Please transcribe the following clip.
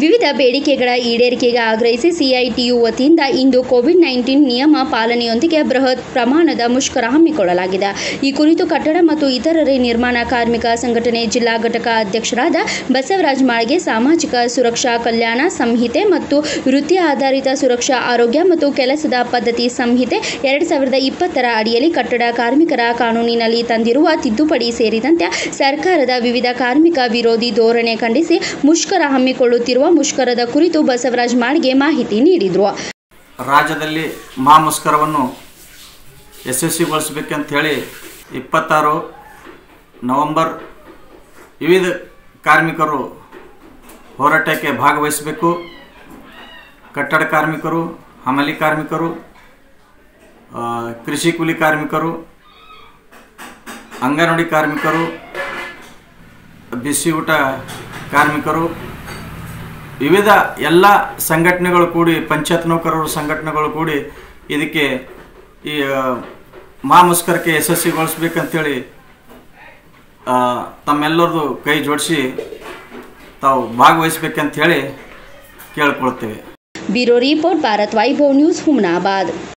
ವಿವಿಧ ಬೇಡಿಕೆಗಳ ಈಡೇರಿಕೆಗೆ ಆಗ್ರಹಿಸಿ ಸಿಐಟಿಯು ವತಿಯಿಂದ ಇಂದು ಕೋವಿಡ್ ನೈನ್ಟೀನ್ ನಿಯಮ ಪಾಲನೆಯೊಂದಿಗೆ ಬೃಹತ್ ಪ್ರಮಾಣದ ಮುಷ್ಕರ ಹಮ್ಮಿಕೊಳ್ಳಲಾಗಿದೆ ಈ ಕುರಿತು ಕಟ್ಟಡ ಮತ್ತು ಇತರರೆ ನಿರ್ಮಾಣ ಕಾರ್ಮಿಕ ಸಂಘಟನೆ ಜಿಲ್ಲಾ ಘಟಕ ಅಧ್ಯಕ್ಷರಾದ ಬಸವರಾಜ ಮಾಳ್ಗೆ ಸಾಮಾಜಿಕ ಸುರಕ್ಷಾ ಕಲ್ಯಾಣ ಸಂಹಿತೆ ಮತ್ತು ವೃತ್ತಿ ಆಧಾರಿತ ಸುರಕ್ಷಾ ಆರೋಗ್ಯ ಮತ್ತು ಕೆಲಸದ ಪದ್ಧತಿ ಸಂಹಿತೆ ಎರಡು ಸಾವಿರದ ಇಪ್ಪತ್ತರ ಅಡಿಯಲ್ಲಿ ಕಟ್ಟಡ ಕಾರ್ಮಿಕರ ಕಾನೂನಿನಲ್ಲಿ ತಂದಿರುವ ತಿದ್ದುಪಡಿ ಸೇರಿದಂತೆ ಸರ್ಕಾರದ ವಿವಿಧ ಕಾರ್ಮಿಕ ವಿರೋಧಿ ಧೋರಣೆ ಖಂಡಿಸಿ ಮುಷ್ಕರ ಹಮ್ಮಿಕೊಳ್ಳುತ್ತಿರುವ ಮುಷ್ಕರದ ಕುರಿತು ಬಸವರಾಜ ಮಾಳ್ಗೆ ಮಾಹಿತಿ ನೀಡಿದರು ರಾಜ್ಯದಲ್ಲಿ ಮಹಾ ಮುಷ್ಕರವನ್ನು ಯಶಸ್ವಿಗೊಳಿಸಬೇಕಂತ ಹೇಳಿ ಇಪ್ಪತ್ತಾರು ನವೆಂಬರ್ ವಿವಿಧ ಕಾರ್ಮಿಕರು ಹೋರಾಟಕ್ಕೆ ಭಾಗವಹಿಸಬೇಕು ಕಟ್ಟಡ ಕಾರ್ಮಿಕರು ಹಮಲಿ ಕಾರ್ಮಿಕರು ಆ, ಕೃಷಿ ಕೂಲಿ ಕಾರ್ಮಿಕರು ಅಂಗನವಾಡಿ ಕಾರ್ಮಿಕರು ಬಿಸಿ ಊಟ ಕಾರ್ಮಿಕರು ವಿವಿಧ ಎಲ್ಲ ಸಂಘಟನೆಗಳು ಕೂಡಿ ಪಂಚಾಯತ್ ನೌಕರರ ಸಂಘಟನೆಗಳು ಕೂಡಿ ಇದಕ್ಕೆ ಈ ಆ, ಮಹಾ ಮುಷ್ಕರಕ್ಕೆ ಯಶಸ್ವಿಗೊಳಿಸ್ಬೇಕಂತೇಳಿ ಆ, ತಮ್ಮೆಲ್ಲರದು ಕೈ ಜೋಡಿಸಿ ತಾವು ಭಾಗವಹಿಸ್ಬೇಕಂತ ಹೇಳಿ ಕೇಳ್ಕೊಳ್ತೇವೆ bureau report Bharat Vaibhav news Humnabad